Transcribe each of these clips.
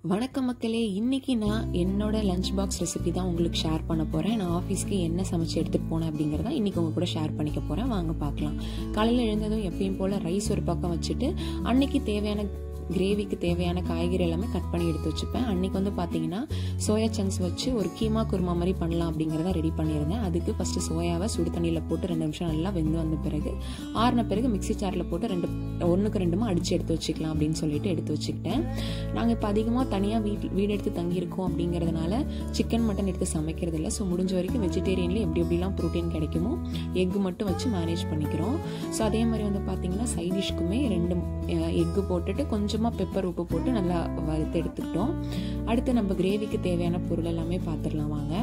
வணக்கம் மக்களே இன்னைக்கு நான் என்னோட லஞ்ச் பாக்ஸ் ரெசிபி தான் உங்களுக்கு ஷேர் பண்ண போகிறேன் நான் ஆஃபீஸ்க்கு என்ன சமைச்சு எடுத்துகிட்டு போனேன் அப்படிங்கிறத இன்றைக்கி உங்க கூட ஷேர் பண்ணிக்க போகிறேன் வாங்க பார்க்கலாம் காலையில் எழுந்ததும் எப்பயும் போல் ரைஸ் ஒரு பக்கம் வச்சுட்டு அன்னைக்கு தேவையான கிரேவிக்கு தேவையான காய்கறி எல்லாமே கட் பண்ணி எடுத்து வச்சுப்பேன் அன்னைக்கு வந்து பார்த்தீங்கன்னா சோயா சங்க்ஸ் வச்சு ஒரு கீமா குருமா மாதிரி பண்ணலாம் அப்படிங்கிறத ரெடி பண்ணியிருந்தேன் அதுக்கு ஃபஸ்ட்டு சோயாவை சுடு தண்ணியில் போட்டு ரெண்டு நிமிஷம் நல்லா வெந்து வந்த பிறகு ஆறின பிறகு மிக்ஸி ஜாரில் போட்டு ரெண்டு ஒன்றுக்கு ரெண்டுமா அடித்து எடுத்து வச்சுக்கலாம் அப்படின்னு சொல்லிட்டு எடுத்து வச்சுக்கிட்டேன் நாங்கள் இப்போ அதிகமாக தனியாக வீட் வீடு எடுத்து தங்கியிருக்கோம் அப்படிங்கிறதுனால சிக்கன் மட்டன் எடுத்து சமைக்கிறது இல்லை ஸோ முடிஞ்ச வரைக்கும் வெஜிடேரியன்லேயே எப்படி எப்படிலாம் ப்ரோட்டீன் கிடைக்குமோ எக்கு மட்டும் வச்சு மேனேஜ் பண்ணிக்கிறோம் ஸோ அதே மாதிரி வந்து பார்த்தீங்கன்னா சைட் டிஷ்க்குமே ரெண்டு எக்கு போட்டுட்டு கொஞ்சமாக பெப்பர் உப்பு போட்டு நல்லா வறுத்து எடுத்துக்கிட்டோம் அடுத்து நம்ம கிரேவிக்கு தேவையான பொருள் எல்லாமே பார்த்துடலாம் வாங்க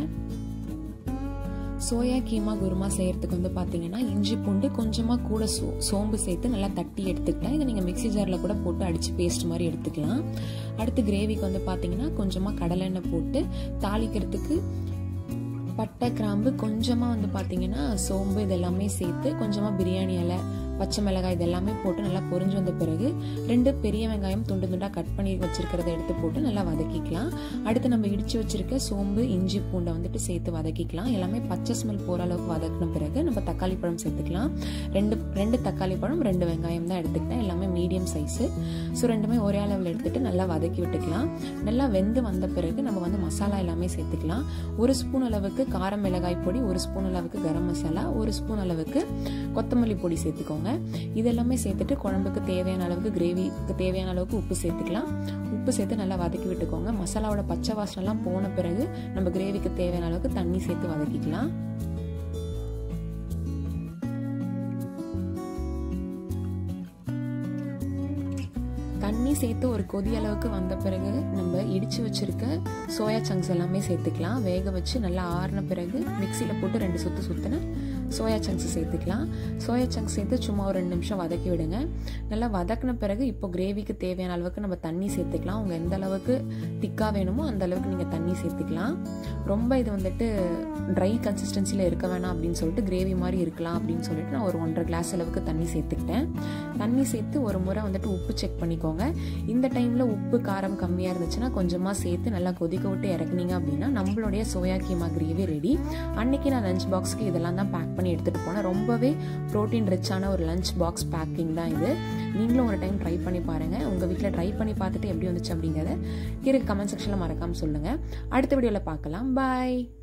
சோயா கீமா குருமா செய்யறதுக்கு வந்து பார்த்தீங்கன்னா இஞ்சி பூண்டு கொஞ்சமாக கூட சோ சோம்பு சேர்த்து நல்லா தட்டி எடுத்துக்கிட்டேன் இதை நீங்கள் மிக்ஸி ஜாரில் கூட போட்டு அடித்து பேஸ்ட் மாதிரி எடுத்துக்கலாம் அடுத்து கிரேவிக்கு வந்து பார்த்தீங்கன்னா கொஞ்சமாக கடலெண்ணெய் போட்டு தாளிக்கிறதுக்கு பட்டை கிராம்பு கொஞ்சமாக வந்து பார்த்தீங்கன்னா சோம்பு இதெல்லாமே சேர்த்து கொஞ்சமாக பிரியாணி இலை பச்சை மிளகாய் இதெல்லாமே போட்டு நல்லா பொரிஞ்சு வந்த பிறகு ரெண்டு பெரிய வெங்காயம் துண்டு துண்டாக கட் பண்ணி வச்சிருக்கிறத எடுத்து போட்டு நல்லா வதக்கிக்கலாம் அடுத்து நம்ம இடிச்சு வச்சிருக்க சோம்பு இஞ்சி பூண்டை வந்துட்டு சேர்த்து வதக்கிக்கலாம் எல்லாமே பச்சை ஸ்மெல் போகிற அளவுக்கு வதக்கின பிறகு நம்ம தக்காளி பழம் சேர்த்துக்கலாம் ரெண்டு ரெண்டு தக்காளி பழம் ரெண்டு வெங்காயம் தான் எடுத்துக்கிட்டேன் எல்லாமே மீடியம் சைஸு ஸோ ரெண்டுமே ஒரே அளவில் எடுத்துட்டு நல்லா வதக்கி விட்டுக்கலாம் நல்லா வெந்து வந்த பிறகு நம்ம வந்து மசாலா எல்லாமே சேர்த்துக்கலாம் ஒரு ஸ்பூன் அளவுக்கு காரம் மிளகாய் பொடி ஒரு ஸ்பூன் அளவுக்கு கரம் மசாலா ஒரு ஸ்பூன் அளவுக்கு கொத்தமல்லி பொடி சேர்த்துக்கோங்க இதெல்லாமே சேர்த்துட்டு குழம்புக்கு தேவையான அளவுக்கு கிரேவிக்கு தேவையான அளவுக்கு உப்பு சேர்த்துக்கலாம் உப்பு சேர்த்து நல்லா வதக்கி விட்டுக்கோங்க மசாலாவோட பச்சை வாசனைலாம் போன பிறகு நம்ம கிரேவிக்கு தேவையான அளவுக்கு தண்ணி சேர்த்து வதக்கிக்கலாம் தண்ணி சேர்த்து ஒரு கொதி அளவுக்கு வந்த பிறகு நம்ம இடிச்சு வச்சிருக்க சோயா சங்க்ஸ் எல்லாமே சேர்த்துக்கலாம் வேக வச்சு நல்லா ஆறின பிறகு மிக்சியில் போட்டு ரெண்டு சுற்று சுற்றின சோயா சங்க்ஸ் சேர்த்துக்கலாம் சோயா சங்க்ஸ் சேர்த்து சும்மா ஒரு ரெண்டு நிமிஷம் வதக்கி விடுங்க நல்லா வதக்கின பிறகு இப்போ கிரேவிக்கு தேவையான அளவுக்கு நம்ம தண்ணி சேர்த்துக்கலாம் அவங்க எந்த அளவுக்கு திக்காக வேணுமோ அந்த அளவுக்கு நீங்கள் தண்ணி சேர்த்துக்கலாம் ரொம்ப இது வந்துட்டு ட்ரை கன்சிஸ்டன்சியில் இருக்க வேணாம் அப்படின்னு சொல்லிட்டு கிரேவி மாதிரி இருக்கலாம் அப்படின்னு சொல்லிட்டு நான் ஒரு ஒன்றரை கிளாஸ் அளவுக்கு தண்ணி சேர்த்துக்கிட்டேன் தண்ணி சேர்த்து ஒரு முறை வந்துட்டு உப்பு செக் பண்ணிக்கோங்க இந்த டைமில் உப்பு காரம் கம்மியாக இருந்துச்சுன்னா கொஞ்சமாக சேர்த்து நல்லா கொதிக்க விட்டு இறக்குனீங்க அப்படின்னா நம்மளுடைய சோயா கீமா கிரேவி ரெடி அன்னைக்கு நான் லஞ்ச் பாக்ஸ்க்கு இதெல்லாம் தான் பேக் பண்ணி எடுத்துகிட்டு போனேன் ரொம்பவே ப்ரோட்டீன் ரிச்சான ஒரு லஞ்ச் பாக்ஸ் பேக்கிங் தான் இது நீங்களும் ஒரு டைம் ட்ரை பண்ணி பாருங்கள் உங்கள் வீட்டில் ட்ரை பண்ணி பார்த்துட்டு எப்படி வந்துச்சு அப்படிங்கிறத கீழே கமெண்ட் செக்ஷனில் மறக்காமல் சொல்லுங்கள் அடுத்த வீடியோவில் பார்க்கலாம் பாய்